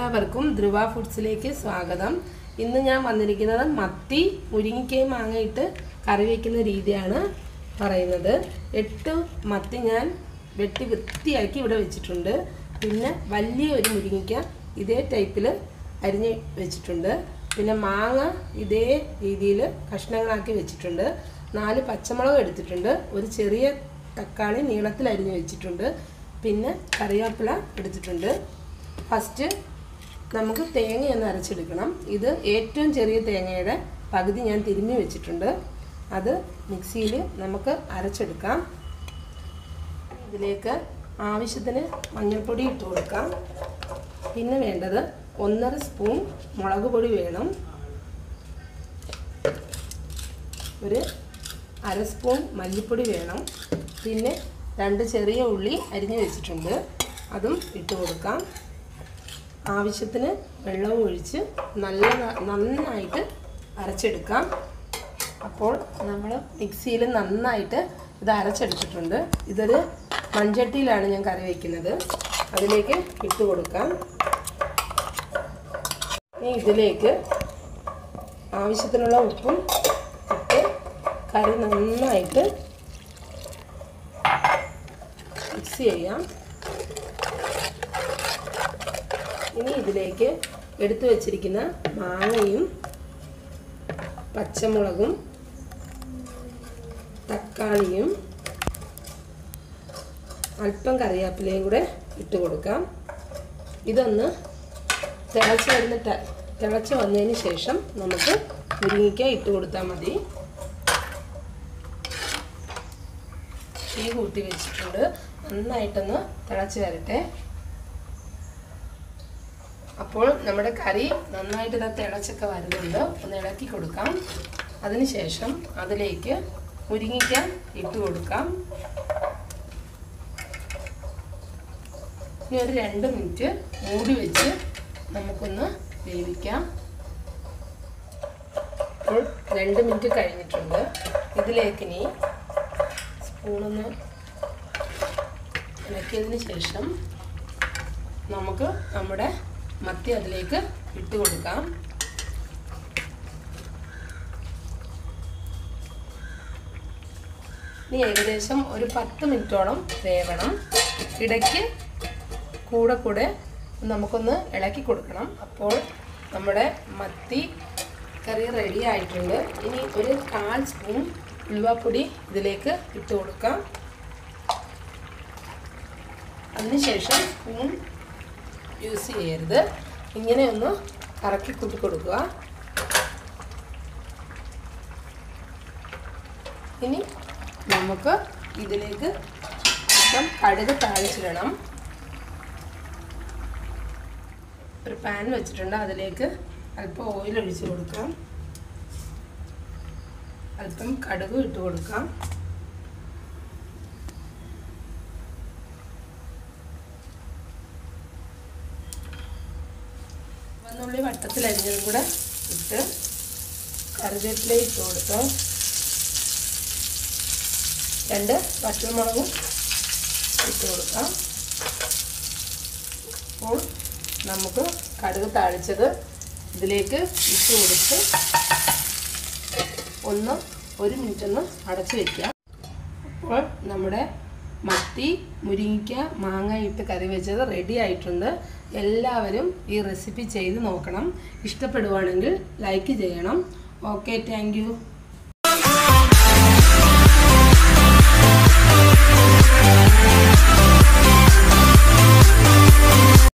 എല്ലാവർക്കും ധ്രുവ ഫുഡ്സിലേക്ക് സ്വാഗതം ഇന്ന് ഞാൻ വന്നിരിക്കുന്നത് മത്തി മുരിങ്ങിക്കയും മാങ്ങയിട്ട് കറി വയ്ക്കുന്ന രീതിയാണ് പറയുന്നത് എട്ട് മത്തി ഞാൻ വെട്ടി വൃത്തിയാക്കി ഇവിടെ വെച്ചിട്ടുണ്ട് പിന്നെ വലിയ ഒരു മുരിങ്ങിക്ക ഇതേ ടൈപ്പിൽ അരിഞ്ഞ് വെച്ചിട്ടുണ്ട് പിന്നെ മാങ്ങ ഇതേ രീതിയിൽ കഷ്ണങ്ങളാക്കി വെച്ചിട്ടുണ്ട് നാല് പച്ചമുളക് എടുത്തിട്ടുണ്ട് ഒരു ചെറിയ തക്കാളി നീളത്തിൽ അരിഞ്ഞ് വെച്ചിട്ടുണ്ട് പിന്നെ കറിവേപ്പില എടുത്തിട്ടുണ്ട് ഫസ്റ്റ് നമുക്ക് തേങ്ങയൊന്ന് അരച്ചെടുക്കണം ഇത് ഏറ്റവും ചെറിയ തേങ്ങയുടെ പകുതി ഞാൻ തിരുമ്മി വെച്ചിട്ടുണ്ട് അത് മിക്സിയിൽ നമുക്ക് അരച്ചെടുക്കാം ഇതിലേക്ക് ആവശ്യത്തിന് മഞ്ഞൾപ്പൊടി ഇട്ട് കൊടുക്കാം പിന്നെ വേണ്ടത് ഒന്നര സ്പൂൺ മുളക് പൊടി വേണം ഒരു അര സ്പൂൺ മല്ലിപ്പൊടി വേണം പിന്നെ രണ്ട് ചെറിയ ഉള്ളി അരിഞ്ഞു വെച്ചിട്ടുണ്ട് അതും ഇട്ട് കൊടുക്കാം ആവശ്യത്തിന് വെള്ളവും ഒഴിച്ച് നല്ല നന്നായിട്ട് അരച്ചെടുക്കാം അപ്പോൾ നമ്മൾ മിക്സിയിൽ നന്നായിട്ട് ഇത് അരച്ചെടുത്തിട്ടുണ്ട് ഇതൊരു മൺചട്ടിയിലാണ് ഞാൻ കറി വയ്ക്കുന്നത് അതിലേക്ക് ഇട്ട് കൊടുക്കാം ഇനി ഇതിലേക്ക് ആവശ്യത്തിനുള്ള ഉപ്പും ഇട്ട് കറി നന്നായിട്ട് മിക്സ് ചെയ്യാം ഇനി ഇതിലേക്ക് എടുത്തു വച്ചിരിക്കുന്ന മാങ്ങയും പച്ചമുളകും തക്കാളിയും അല്പം കറിവേപ്പിലയും കൂടെ ഇട്ട് കൊടുക്കാം ഇതൊന്ന് തിളച്ച് വരുന്ന തിളച്ച് വന്നതിന് ശേഷം നമുക്ക് മുരിങ്ങിക്ക ഇട്ട് കൊടുത്താൽ മതി തീ കൂട്ടി വെച്ചിട്ടുണ്ട് നന്നായിട്ടൊന്ന് തിളച്ച് വരട്ടെ അപ്പോൾ നമ്മുടെ കറി നന്നായിട്ട് ഇത് തിളച്ചൊക്കെ വരുന്നുണ്ട് ഒന്ന് ഇളക്കി കൊടുക്കാം അതിനുശേഷം അതിലേക്ക് മുരിങ്ങിക്ക ഇട്ട് കൊടുക്കാം ഇനി ഒരു രണ്ട് മിനിറ്റ് മൂടി വെച്ച് നമുക്കൊന്ന് വേവിക്കാം അപ്പോൾ രണ്ട് മിനിറ്റ് കഴിഞ്ഞിട്ടുണ്ട് ഇതിലേക്ക് ഇനി സ്പൂണൊന്ന് ഇളക്കിയതിന് ശേഷം നമുക്ക് നമ്മുടെ മത്തി അതിലേക്ക് ഇട്ട് കൊടുക്കാം ഇനി ഏകദേശം ഒരു പത്ത് മിനിറ്റോളം വേവണം ഇടയ്ക്ക് കൂടെ കൂടെ നമുക്കൊന്ന് ഇളക്കി കൊടുക്കണം അപ്പോൾ നമ്മുടെ മത്തി കറി റെഡി ആയിട്ടുണ്ട് ഇനി ഒരു കാൽ സ്പൂൺ ഉലുവാപ്പൊടി ഇതിലേക്ക് ഇട്ട് കൊടുക്കാം അതിനുശേഷം സ്പൂൺ യൂസ് ചെയ്യരുത് ഇങ്ങനെ ഒന്ന് കറക്കി കൂട്ടി കൊടുക്കുക ഇനി നമുക്ക് ഇതിലേക്ക് അല്പം കടുക് താളിച്ചിടണം ഒരു പാൻ വെച്ചിട്ടുണ്ട് അതിലേക്ക് അല്പം ഓയിൽ ഒഴിച്ച് കൊടുക്കാം അല്പം കടുക് ഇട്ട് കൊടുക്കാം ചുവന്നുള്ളി വട്ടത്തിൽ അരിഞ്ഞതും കൂടെ ഇട്ട് കറിവേപ്പില ഇട്ട് കൊടുത്തു രണ്ട് പച്ചമുളകും ഇട്ട് കൊടുക്കാം അപ്പോൾ നമുക്ക് കടുക് താളിച്ചത് ഇതിലേക്ക് ഇട്ട് കൊടുത്ത് ഒന്ന് ഒരു മിനിറ്റ് ഒന്ന് അടച്ചു വയ്ക്കാം അപ്പോൾ നമ്മുടെ മത്തി മുരിങ്ങിക്ക മാങ്ങ ഇട്ട് കറി വെച്ചത് റെഡി ആയിട്ടുണ്ട് എല്ലാവരും ഈ റെസിപ്പി ചെയ്ത് നോക്കണം ഇഷ്ടപ്പെടുവാണെങ്കിൽ ലൈക്ക് ചെയ്യണം ഓക്കെ താങ്ക്